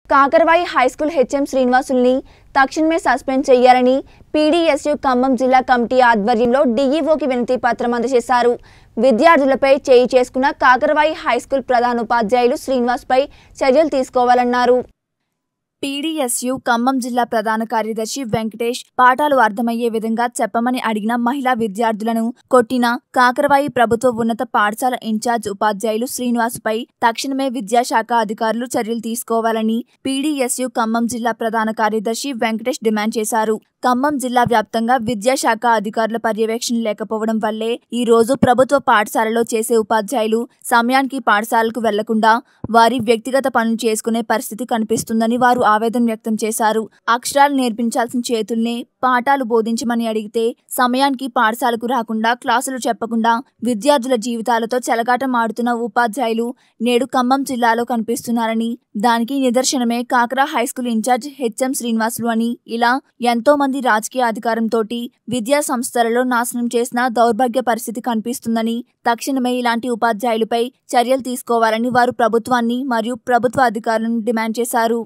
కాకరవాయి high school HM శ్రీనివాసుల్ని తక్షణమే suspend చేయాలని PDSU Khammam జిల్లా కమిటీ ఆధ్వర్యంలో డీఈఓకి వినతి పత్రం అందజేశారు విద్యార్థులపై చేయి చేసుకున్న కాకరవాయి హైస్కూల్ ప్రధానోపాధ్యాయులు శ్రీనివాస్పై చర్యలు తీసుకోవాలన్నారు పీడీఎస్యు ఖమ్మం జిల్లా ప్రధాన కార్యదర్శి వెంకటేష్ పాఠాలు అర్థమయ్యే విధంగా చెప్పమని అడిగిన మహిళా విద్యార్థులను కొట్టిన కాకరవాయి ప్రభుత్వ ఉన్నత పాఠశాల ఇన్ఛార్జ్ ఉపాధ్యాయులు శ్రీనివాసుపై తక్షణమే విద్యాశాఖ అధికారులు చర్యలు తీసుకోవాలని పీడీఎస్యు ఖమ్మం జిల్లా ప్రధాన కార్యదర్శి వెంకటేష్ డిమాండ్ చేశారు ఖమ్మం జిల్లా వ్యాప్తంగా విద్యాశాఖ అధికారుల పర్యవేక్షణ లేకపోవడం వల్లే ఈ రోజు ప్రభుత్వ పాఠశాలలో చేసే ఉపాధ్యాయులు సమయానికి పాఠశాలకు వెళ్లకుండా వారి వ్యక్తిగత పనులు చేసుకునే పరిస్థితి కనిపిస్తుందని వారు ఆవేదన వ్యక్తం చేశారు అక్షరాలు నేర్పించాల్సిన చేతుల్నే పాఠాలు బోధించమని అడిగితే సమయానికి పాఠశాలకు రాకుండా క్లాసులు చెప్పకుండా విద్యార్థుల జీవితాలతో చెలగాటం ఆడుతున్న ఉపాధ్యాయులు నేడు ఖమ్మం జిల్లాలో కనిపిస్తున్నారని దానికి నిదర్శనమే Kakara high school incharge HM Srinivasulu అని ఇలా ఎంతో మంది రాజకీయ అధికారంతో విద్యా సంస్థలలో నాశనం చేసిన దౌర్భాగ్య పరిస్థితి కనిపిస్తుందని తక్షణమే ఇలాంటి ఉపాధ్యాయులపై చర్యలు తీసుకోవాలని వారు ప్రభుత్వాన్ని మరియు ప్రభుత్వ అధికారులను డిమాండ్ చేశారు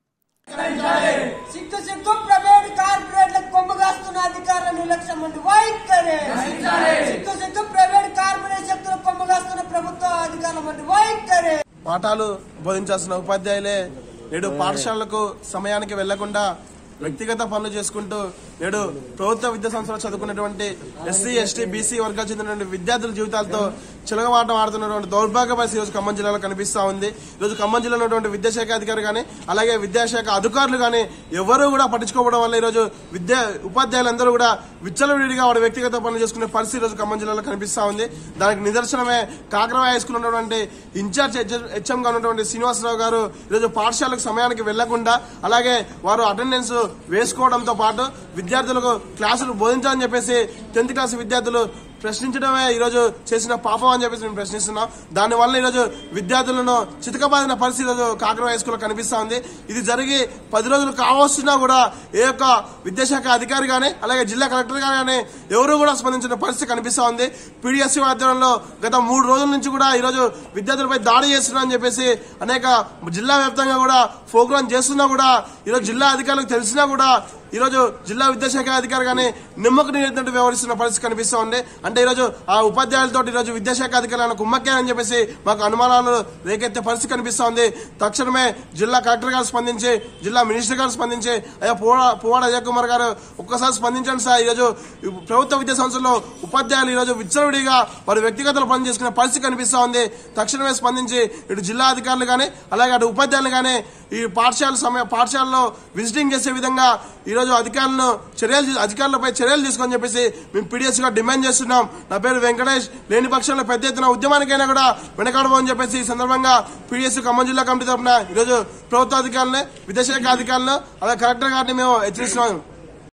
సిగ్గు సిగ్గు ప్రైవేట్ కార్పొరేట్లకు కొమ్ముగాస్తున్న అధికార నిర్లక్ష్యం నుండి వైఖరే సిగ్గు సిగ్గు ప్రైవేట్ కార్పొరేట్ శక్తులకు కొమ్ముగాస్తున్న ప్రభుత్వ అధికారుల నుండి వైఖరే పాఠాలు బోధించాల్సిన ఉపాధ్యాయులే నేడు పాఠశాలలకు సమయానికి వెళ్లకుండా వ్యక్తిగత పనులు చేసుకుంటూ నేడు ప్రభుత్వ విద్యా సంస్థలో చదువుకున్నటువంటి ఎస్సీ ఎస్టీ బీసీ వర్గాలు చెందినటువంటి విద్యార్థుల జీవితాలతో చిలగవాటం ఆడుతున్నటువంటి దౌర్భాగ్య పరిస్థితి ఈరోజు ఖమ్మం జిల్లాలో కనిపిస్తా ఉంది ఈరోజు ఖమ్మం జిల్లాలో ఉన్నటువంటి విద్యాశాఖ అధికారి కానీ అలాగే విద్యాశాఖ అధికారులు కానీ ఎవరు కూడా పట్టించుకోవడం వల్ల ఈరోజు విద్యా ఉపాధ్యాయులందరూ కూడా విచ్చలవిడిగా వాడు వ్యక్తిగత పనులు చేసుకునే పరిస్థితి ఈరోజు ఖమ్మం జిల్లాలో కనిపిస్తా ఉంది దానికి నిదర్శనమే కాకరవాయ హై స్కూల్ ఉన్నటువంటి ఇన్ఛార్జ్ హెచ్ఎం గా ఉన్నటువంటి శ్రీనివాసరావు గారు ఈరోజు పాఠశాలకు సమయానికి వెళ్లకుండా అలాగే వారు అటెండెన్స్ వేసుకోవడంతో పాటు విద్యార్థులకు క్లాసులు బోధించాలని చెప్పేసి టెన్త్ క్లాస్ విద్యార్థులు ప్రశ్నించడమే ఈరోజు చేసిన పాపం అని చెప్పేసి మేము ప్రశ్నిస్తున్నాం దానివల్ల ఈరోజు విద్యార్థులను చితకబాదిన పరిస్థితి ఈరోజు కాకరవాయ హై స్కూల్లో కనిపిస్తా ఉంది ఇది జరిగి పది రోజులు కావస్తున్నా కూడా ఏ యొక్క విద్యాశాఖ అధికారి కానీ అలాగే జిల్లా కలెక్టర్ గారు కానీ ఎవరు కూడా స్పందించిన పరిస్థితి కనిపిస్తా ఉంది పీడిఎస్సీ ఆధ్వర్యంలో గత మూడు రోజుల నుంచి కూడా ఈరోజు విద్యార్థులపై దాడి చేస్తున్నారని చెప్పేసి అనేక జిల్లా వ్యాప్తంగా కూడా ప్రోగ్రాం చేస్తున్నా కూడా ఈరోజు జిల్లా అధికారులకు తెలిసినా కూడా ఈరోజు జిల్లా విద్యాశాఖ అధికారి కానీ నిమ్మకు నీరెత్తినట్టు వ్యవహరిస్తున్న పరిస్థితి కనిపిస్తా ఉంది అంటే ఈరోజు ఆ ఉపాధ్యాయులతో ఈరోజు విద్యాశాఖ అధికారులను కుమ్మక్కాయని చెప్పేసి మాకు అనుమానాలు రేకెత్తే పరిస్థితి కనిపిస్తా ఉంది తక్షణమే జిల్లా కలెక్టర్ గారు స్పందించి జిల్లా మినిస్టర్ గారు స్పందించి అయ్యా పువ్వాడ పువ్వాడ అజయ్ కుమార్ గారు ఒక్కసారి స్పందించండి సార్ ఈరోజు ప్రభుత్వ విద్యా సంస్థల్లో ఉపాధ్యాయులు ఈరోజు విచ్చలవిడిగా వారి వ్యక్తిగత పని చేసుకునే పరిస్థితి కనిపిస్తా ఉంది తక్షణమే స్పందించి ఇటు జిల్లా అధికారులు కానీ అలాగే అటు ఉపాధ్యాయులు కానీ ఈ పాఠశాల సమయ పాఠశాలలో విజిటింగ్ చేసే విధంగా ఈరోజు అధికారులను చర్యలు అధికారులపై చర్యలు తీసుకొని చెప్పేసి మేము పీడిఎస్ గా డిమాండ్ చేస్తున్నాం నా పేరు వెంకటేష్ లేని పక్షంలో పెద్ద ఎత్తున ఉద్యమానికైనా కూడా వెనకాడబోని చెప్పేసి ఈ సందర్భంగా పీడిఎస్ ఖమ్మం జిల్లా కమిటీ తరఫున ఈరోజు ప్రభుత్వ అధికారులను విద్యాశాఖ అధికారులను అలాగే కలెక్టర్ గారిని మేము హెచ్చరిస్తున్నాం